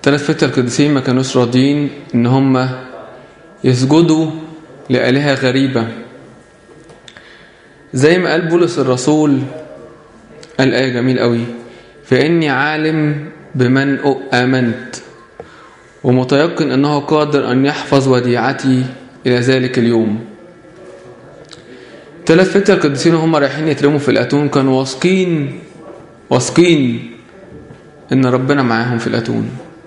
ثلاث فتى القديسين ما كانوش راضيين ان هم يسجدوا لآلهة غريبة زي ما قال بولس الرسول قال آية جميل قوي فإني عالم بمن آمنت ومتيقن أنه قادر أن يحفظ وديعتي إلى ذلك اليوم ثلاث فتى القديسين هم رايحين يترموا في الأتون كانوا واثقين واثقين إن ربنا معاهم في الأتون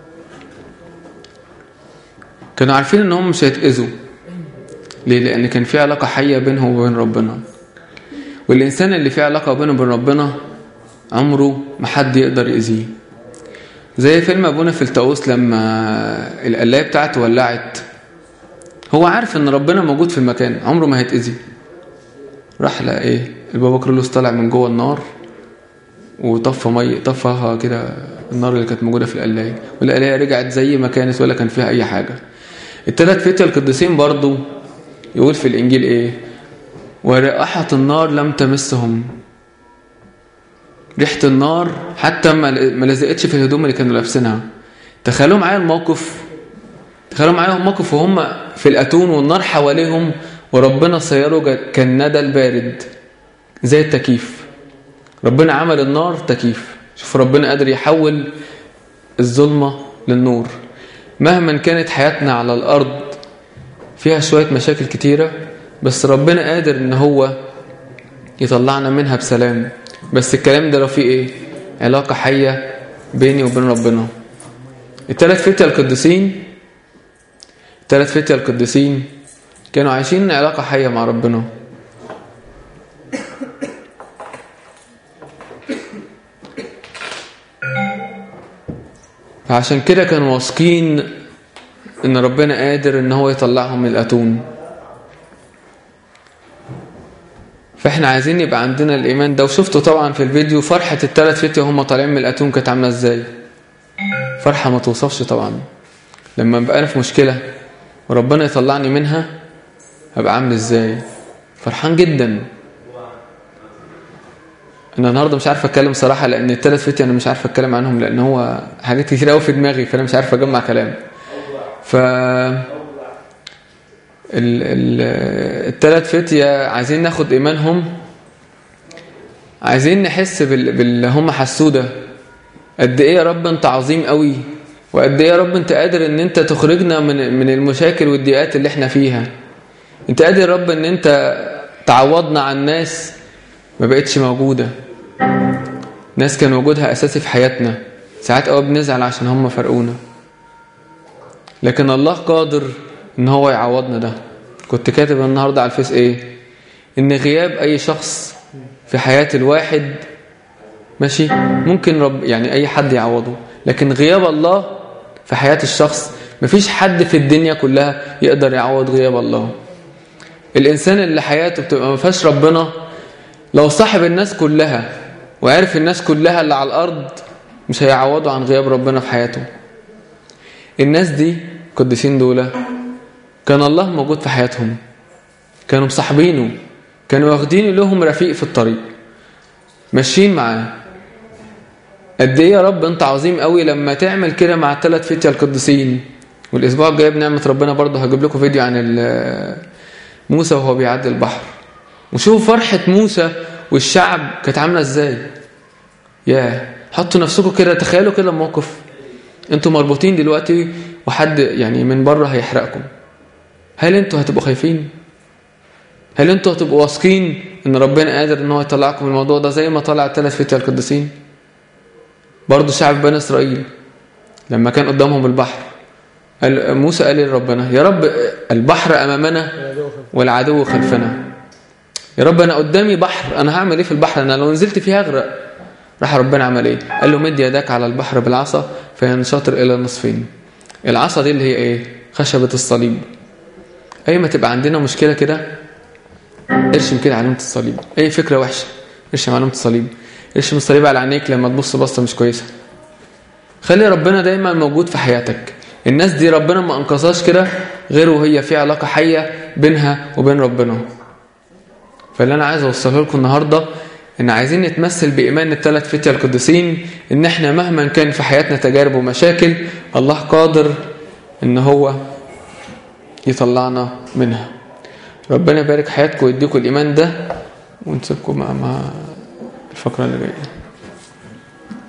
كانوا عارفين إن هم مش هيتأذوا ليه؟ لأن كان في علاقة حية بينهم وبين ربنا والإنسان اللي في علاقة بينه وبين ربنا عمره ما حد يقدر يأذيه زي فيلم أبونا في التاوس لما القلاية بتاعته ولعت هو عارف ان ربنا موجود في المكان عمره ما هيتأذي راح لقى ايه البابا كرولوس طالع من جوه النار وطفى مي طفاها كده النار اللي كانت موجوده في القلايه والقلايه رجعت زي ما كانت ولا كان فيها اي حاجه الثلاث فتية القديسين برضو يقول في الانجيل ايه ورائحه النار لم تمسهم ريحه النار حتى ما لزقتش في الهدوم اللي كانوا لابسينها تخيلوا معايا الموقف تخيلوا معايا موقف وهم في الاتون والنار حواليهم وربنا سيره كالندى البارد زي التكييف ربنا عمل النار تكييف شوف ربنا قادر يحول الظلمة للنور مهما كانت حياتنا على الأرض فيها شوية مشاكل كتيرة بس ربنا قادر ان هو يطلعنا منها بسلام بس الكلام ده لو فيه ايه علاقة حية بيني وبين ربنا الثلاث فتية القديسين الثلاث فتية القديسين كانوا عايشين علاقة حية مع ربنا فعشان كده كانوا واثقين ان ربنا قادر ان هو يطلعهم من الاتون فاحنا عايزين يبقى عندنا الايمان ده وشفتوا طبعا في الفيديو فرحة الثلاث فتية وهم طالعين من الاتون كانت عاملة ازاي فرحة ما توصفش طبعا لما بقى انا في مشكلة وربنا يطلعني منها هبقى عامل ازاي فرحان جدا انا النهارده مش عارف اتكلم صراحه لان الثلاث فتي انا مش عارف اتكلم عنهم لان هو حاجات كتير قوي في دماغي فانا مش عارف اجمع كلام ف الثلاث فتية عايزين ناخد ايمانهم عايزين نحس باللي هم حسوه ده قد ايه يا رب انت عظيم قوي وقد ايه يا رب انت قادر ان انت تخرجنا من من المشاكل والضيقات اللي احنا فيها انت قادر يا رب ان انت تعوضنا عن ناس ما بقتش موجودة ناس كان وجودها اساسي في حياتنا ساعات قوي بنزعل عشان هم فرقونا لكن الله قادر ان هو يعوضنا ده كنت كاتب النهاردة على الفيس ايه ان غياب اي شخص في حياة الواحد ماشي ممكن رب يعني اي حد يعوضه لكن غياب الله في حياة الشخص مفيش حد في الدنيا كلها يقدر يعوض غياب الله الإنسان اللي حياته بتبقى ما فيهاش ربنا لو صاحب الناس كلها وعرف الناس كلها اللي على الأرض مش هيعوضوا عن غياب ربنا في حياته الناس دي القديسين دول كان الله موجود في حياتهم كانوا مصاحبينه كانوا واخدين لهم رفيق في الطريق ماشيين معاه قد ايه يا رب انت عظيم قوي لما تعمل كده مع الثلاث فتية القديسين والاسبوع الجاي بنعمه ربنا برضه هجيب لكم فيديو عن موسى وهو بيعدي البحر وشوفوا فرحة موسى والشعب كانت عاملة ازاي يا حطوا نفسكم كده تخيلوا كده الموقف انتوا مربوطين دلوقتي وحد يعني من بره هيحرقكم هل انتوا هتبقوا خايفين هل انتوا هتبقوا واثقين ان ربنا قادر ان هو يطلعكم من الموضوع ده زي ما طلع الثلاث فتية القديسين برضه شعب بني اسرائيل لما كان قدامهم البحر قال موسى قال لربنا يا رب البحر امامنا والعدو خلفنا يا رب انا قدامي بحر انا هعمل ايه في البحر انا لو نزلت فيه هغرق راح ربنا عمل ايه قال له مد يدك على البحر بالعصا فينشطر الى النصفين العصا دي اللي هي ايه خشبة الصليب اي ما تبقى عندنا مشكلة كده ارشم كده علامة الصليب اي فكرة وحشة ارشم علامة الصليب ارشم الصليب على عينيك لما تبص بصة مش كويسة خلي ربنا دايما موجود في حياتك الناس دي ربنا ما انقذهاش كده غير وهي في علاقة حية بينها وبين ربنا فاللي انا عايز اوصله لكم النهاردة ان عايزين نتمثل بإيمان الثلاث فتية القديسين ان احنا مهما كان في حياتنا تجارب ومشاكل الله قادر ان هو يطلعنا منها ربنا يبارك حياتكم ويديكم الإيمان ده ونسيبكم مع الفقرة اللي جايه